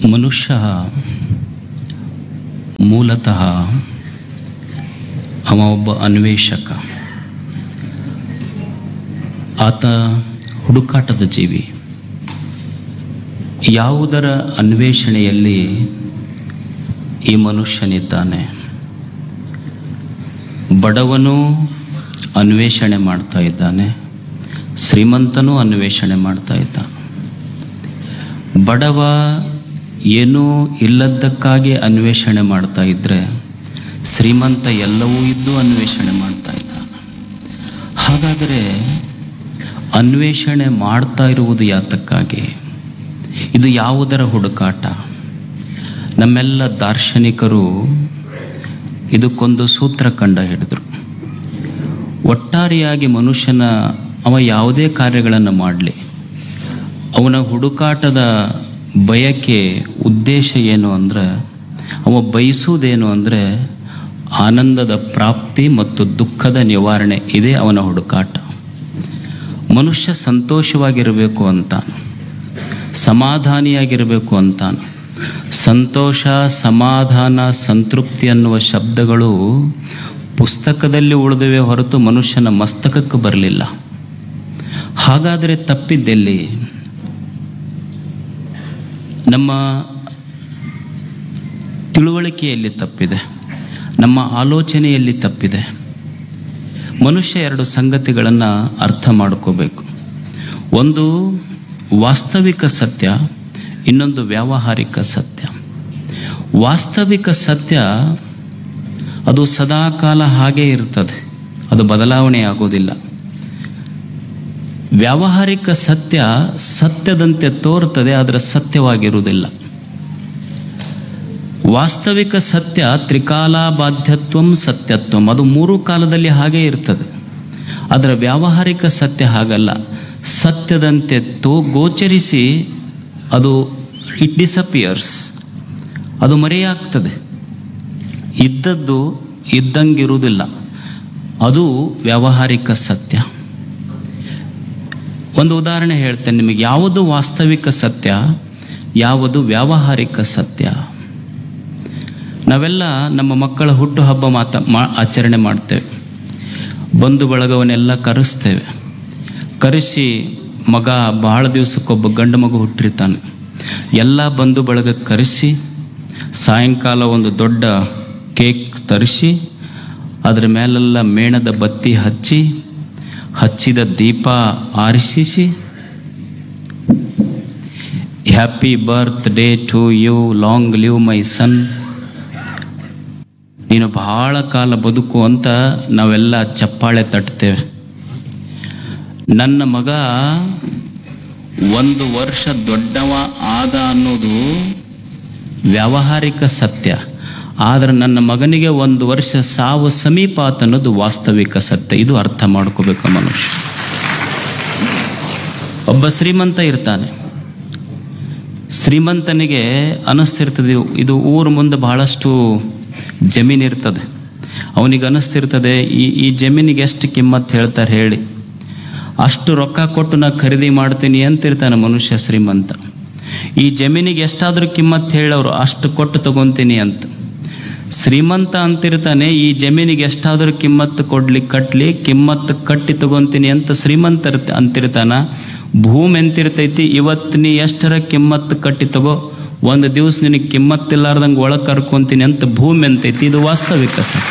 ಮನುಷ್ಯ ಮೂಲತಃ ಅವ ಒಬ್ಬ ಅನ್ವೇಷಕ ಆತ ಹುಡುಕಾಟದ ಜೀವಿ ಯಾವುದರ ಅನ್ವೇಷಣೆಯಲ್ಲಿ ಈ ಮನುಷ್ಯನಿದ್ದಾನೆ ಬಡವನು ಅನ್ವೇಷಣೆ ಮಾಡ್ತಾ ಇದ್ದಾನೆ ಶ್ರೀಮಂತನೂ ಅನ್ವೇಷಣೆ ಮಾಡ್ತಾ ಇದ್ದಾನೆ ಬಡವ ಏನೂ ಇಲ್ಲದ್ದಕ್ಕಾಗಿ ಅನ್ವೇಷಣೆ ಮಾಡ್ತಾ ಇದ್ದರೆ ಶ್ರೀಮಂತ ಎಲ್ಲವೂ ಇದ್ದು ಅನ್ವೇಷಣೆ ಮಾಡ್ತಾ ಇದ್ದಾನೆ ಹಾಗಾದರೆ ಅನ್ವೇಷಣೆ ಮಾಡ್ತಾ ಇರುವುದು ಯಾತಕ್ಕಾಗಿ ಇದು ಯಾವುದರ ಹುಡುಕಾಟ ನಮ್ಮೆಲ್ಲ ದಾರ್ಶನಿಕರು ಇದಕ್ಕೊಂದು ಸೂತ್ರ ಕಂಡ ಹಿಡಿದ್ರು ಒಟ್ಟಾರೆಯಾಗಿ ಮನುಷ್ಯನ ಅವ ಯಾವುದೇ ಕಾರ್ಯಗಳನ್ನು ಮಾಡಲಿ ಅವನ ಹುಡುಕಾಟದ ಬಯಕೆ ಉದ್ದೇಶ ಏನು ಅಂದರೆ ಅವ ಬಯಸುವುದೇನು ಅಂದರೆ ಆನಂದದ ಪ್ರಾಪ್ತಿ ಮತ್ತು ದುಃಖದ ನಿವಾರಣೆ ಇದೇ ಅವನ ಹುಡುಕಾಟ ಮನುಷ್ಯ ಸಂತೋಷವಾಗಿರಬೇಕು ಅಂತಾನೆ ಸಮಾಧಾನಿಯಾಗಿರಬೇಕು ಅಂತಾನೆ ಸಂತೋಷ ಸಮಾಧಾನ ಸಂತೃಪ್ತಿ ಅನ್ನುವ ಶಬ್ದಗಳು ಪುಸ್ತಕದಲ್ಲಿ ಉಳಿದವೆ ಹೊರತು ಮನುಷ್ಯನ ಮಸ್ತಕಕ್ಕೆ ಬರಲಿಲ್ಲ ಹಾಗಾದರೆ ತಪ್ಪಿದ್ದೆಲ್ಲಿ ನಮ್ಮ ತಿಳುವಳಿಕೆಯಲ್ಲಿ ತಪ್ಪಿದೆ ನಮ್ಮ ಆಲೋಚನೆಯಲ್ಲಿ ತಪ್ಪಿದೆ ಮನುಷ್ಯ ಎರಡು ಸಂಗತಿಗಳನ್ನು ಅರ್ಥ ಮಾಡ್ಕೋಬೇಕು ಒಂದು ವಾಸ್ತವಿಕ ಸತ್ಯ ಇನ್ನೊಂದು ವ್ಯಾವಹಾರಿಕ ಸತ್ಯ ವಾಸ್ತವಿಕ ಸತ್ಯ ಅದು ಸದಾಕಾಲ ಹಾಗೇ ಇರ್ತದೆ ಅದು ಬದಲಾವಣೆ ಆಗೋದಿಲ್ಲ ವ್ಯಾವಹಾರಿಕ ಸತ್ಯ ಸತ್ಯದಂತೆ ತೋರುತ್ತದೆ ಆದರೆ ಸತ್ಯವಾಗಿರುವುದಿಲ್ಲ ವಾಸ್ತವಿಕ ಸತ್ಯ ತ್ರಿಕಾಲಾಬಾಧ್ಯತ್ವಂ ಸತ್ಯತ್ವಂ ಅದು ಮೂರು ಕಾಲದಲ್ಲಿ ಹಾಗೇ ಇರ್ತದೆ ಅದರ ವ್ಯಾವಹಾರಿಕ ಸತ್ಯ ಹಾಗಲ್ಲ ಸತ್ಯದಂತೆ ತೋ ಗೋಚರಿಸಿ ಅದು ಇಟ್ ಡಿಸಪಿಯರ್ಸ್ ಅದು ಮರೆಯಾಗ್ತದೆ ಇದ್ದದ್ದು ಇದ್ದಂಗಿರುವುದಿಲ್ಲ ಅದು ವ್ಯಾವಹಾರಿಕ ಸತ್ಯ ಒಂದು ಉದಾಹರಣೆ ಹೇಳ್ತೇನೆ ನಿಮಗೆ ಯಾವುದು ವಾಸ್ತವಿಕ ಸತ್ಯ ಯಾವುದು ವ್ಯಾವಹಾರಿಕ ಸತ್ಯ ನಾವೆಲ್ಲ ನಮ್ಮ ಮಕ್ಕಳ ಹುಟ್ಟುಹಬ್ಬ ಮಾತ ಮಾ ಆಚರಣೆ ಮಾಡ್ತೇವೆ ಬಂಧು ಬಳಗವನ್ನೆಲ್ಲ ಕರೆಸ್ತೇವೆ ಕರೆಸಿ ಮಗ ಬಹಳ ದಿವಸಕ್ಕೊಬ್ಬ ಗಂಡು ಮಗು ಹುಟ್ಟಿರ್ತಾನೆ ಎಲ್ಲ ಬಂಧು ಬಳಗ ಕರೆಸಿ ಸಾಯಂಕಾಲ ಒಂದು ದೊಡ್ಡ ಕೇಕ್ ತರಿಸಿ ಅದರ ಮೇಲೆಲ್ಲ ಮೇಣದ ಬತ್ತಿ ಹಚ್ಚಿ ಹಚ್ಚಿದ ದೀಪ ಆರಿಸಿಸಿ happy birthday to you long live my son ನೀನು ಬಹಳ ಕಾಲ ಬದುಕು ಅಂತ ನಾವೆಲ್ಲ ಚಪ್ಪಾಳೆ ತಟ್ತೇವೆ ನನ್ನ ಮಗ ಒಂದು ವರ್ಷ ದೊಡ್ಡವ ಆದ ಅನ್ನೋದು ವ್ಯಾವಹಾರಿಕ ಸತ್ಯ ಆದರೆ ನನ್ನ ಮಗನಿಗೆ ಒಂದು ವರ್ಷ ಸಾವು ಸಮೀಪ ಆತ ಅನ್ನೋದು ವಾಸ್ತವಿಕ ಸತ್ಯ ಇದು ಅರ್ಥ ಮಾಡ್ಕೋಬೇಕು ಮನುಷ್ಯ ಒಬ್ಬ ಶ್ರೀಮಂತ ಇರ್ತಾನೆ ಶ್ರೀಮಂತನಿಗೆ ಅನಿಸ್ತಿರ್ತದೆ ಇದು ಊರ ಮುಂದೆ ಬಹಳಷ್ಟು ಜಮೀನು ಇರ್ತದೆ ಅವನಿಗೆ ಅನಿಸ್ತಿರ್ತದೆ ಈ ಈ ಜಮೀನಿಗೆ ಎಷ್ಟು ಕಿಮ್ಮತ್ತು ಹೇಳ್ತಾರೆ ಹೇಳಿ ಅಷ್ಟು ರೊಕ್ಕ ಕೊಟ್ಟು ನಾ ಖರೀದಿ ಮಾಡ್ತೀನಿ ಅಂತಿರ್ತಾನೆ ಮನುಷ್ಯ ಶ್ರೀಮಂತ ಈ ಜಮೀನಿಗೆ ಎಷ್ಟಾದರೂ ಕಿಮ್ಮತ್ತು ಹೇಳೋರು ಅಷ್ಟು ಕೊಟ್ಟು ತಗೊಂತೀನಿ ಅಂತ ಶ್ರೀಮಂತ ಅಂತಿರ್ತಾನೆ ಈ ಜಮೀನಿಗೆ ಎಷ್ಟಾದರೂ ಕಿಮ್ಮತ್ತು ಕೊಡ್ಲಿ ಕಟ್ಲಿ ಕಿಮ್ಮತ್ತು ಕಟ್ಟಿ ತಗೊಂತೀನಿ ಅಂತ ಶ್ರೀಮಂತ ಅಂತಿರ್ತಾನ ಭೂಮಿ ಎಂತಿರ್ತೈತಿ ಇವತ್ತು ನೀ ಎಷ್ಟರ ಕಿಮ್ಮತ್ತು ಕಟ್ಟಿ ತಗೋ ಒಂದು ದಿವಸ ನಿನಗೆ ಕಿಮ್ಮತ್ತಿಲ್ಲಾರ್ದಂಗೆ ಒಳಗೆ ಕರ್ಕೊಂತೀನಿ ಅಂತ ಭೂಮಿ ಎಂತೈತಿ ಇದು ವಾಸ್ತವಿಕ ಸತ್ಯ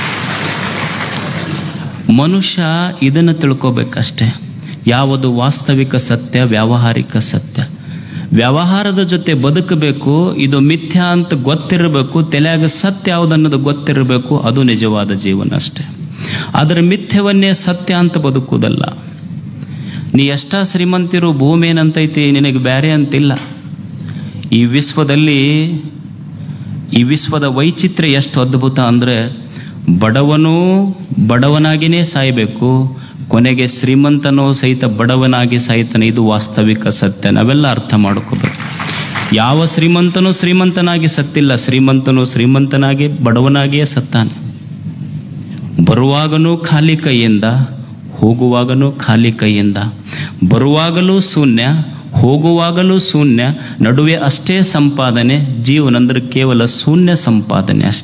ಮನುಷ್ಯ ಇದನ್ನು ತಿಳ್ಕೊಬೇಕಷ್ಟೆ ಯಾವುದು ವಾಸ್ತವಿಕ ಸತ್ಯ ವ್ಯಾವಹಾರಿಕ ಸತ್ಯ ವ್ಯವಹಾರದ ಜೊತೆ ಬದುಕಬೇಕು ಇದು ಮಿಥ್ಯ ಅಂತ ಗೊತ್ತಿರಬೇಕು ತಲೆಯಾಗ ಸತ್ಯ ಯಾವುದನ್ನೋದು ಗೊತ್ತಿರಬೇಕು ಅದು ನಿಜವಾದ ಜೀವನ ಅಷ್ಟೆ ಅದರ ಮಿಥ್ಯವನ್ನೇ ಸತ್ಯ ಅಂತ ಬದುಕುವುದಲ್ಲ ನೀ ಎಷ್ಟ ಶ್ರೀಮಂತಿರು ಭೂಮಿ ಏನಂತೈತಿ ನಿನಗೆ ಬೇರೆ ಅಂತಿಲ್ಲ ಈ ವಿಶ್ವದಲ್ಲಿ ಈ ವಿಶ್ವದ ವೈಚಿತ್ರ್ಯ ಎಷ್ಟು ಅದ್ಭುತ ಅಂದರೆ ಬಡವನೂ ಬಡವನಾಗಿಯೇ ಸಾಯಬೇಕು ಕೊನೆಗೆ ಶ್ರೀಮಂತನೂ ಸಹಿತ ಬಡವನಾಗಿ ಸಾಯ್ತಾನೆ ಇದು ವಾಸ್ತವಿಕ ಸತ್ಯ ನಾವೆಲ್ಲ ಅರ್ಥ ಮಾಡ್ಕೋಬೇಕು ಯಾವ ಶ್ರೀಮಂತನೂ ಶ್ರೀಮಂತನಾಗಿ ಸತ್ತಿಲ್ಲ ಶ್ರೀಮಂತನು ಶ್ರೀಮಂತನಾಗಿ ಬಡವನಾಗಿಯೇ ಸತ್ತಾನೆ ಬರುವಾಗನೂ ಖಾಲಿ ಕೈಯಿಂದ ಹೋಗುವಾಗನೂ ಖಾಲಿ ಕೈಯಿಂದ ಬರುವಾಗಲೂ ಶೂನ್ಯ ಹೋಗುವಾಗಲೂ ಶೂನ್ಯ ನಡುವೆ ಅಷ್ಟೇ ಸಂಪಾದನೆ ಜೀವನ ಅಂದ್ರೆ ಕೇವಲ ಶೂನ್ಯ ಸಂಪಾದನೆ ಅಷ್ಟೇ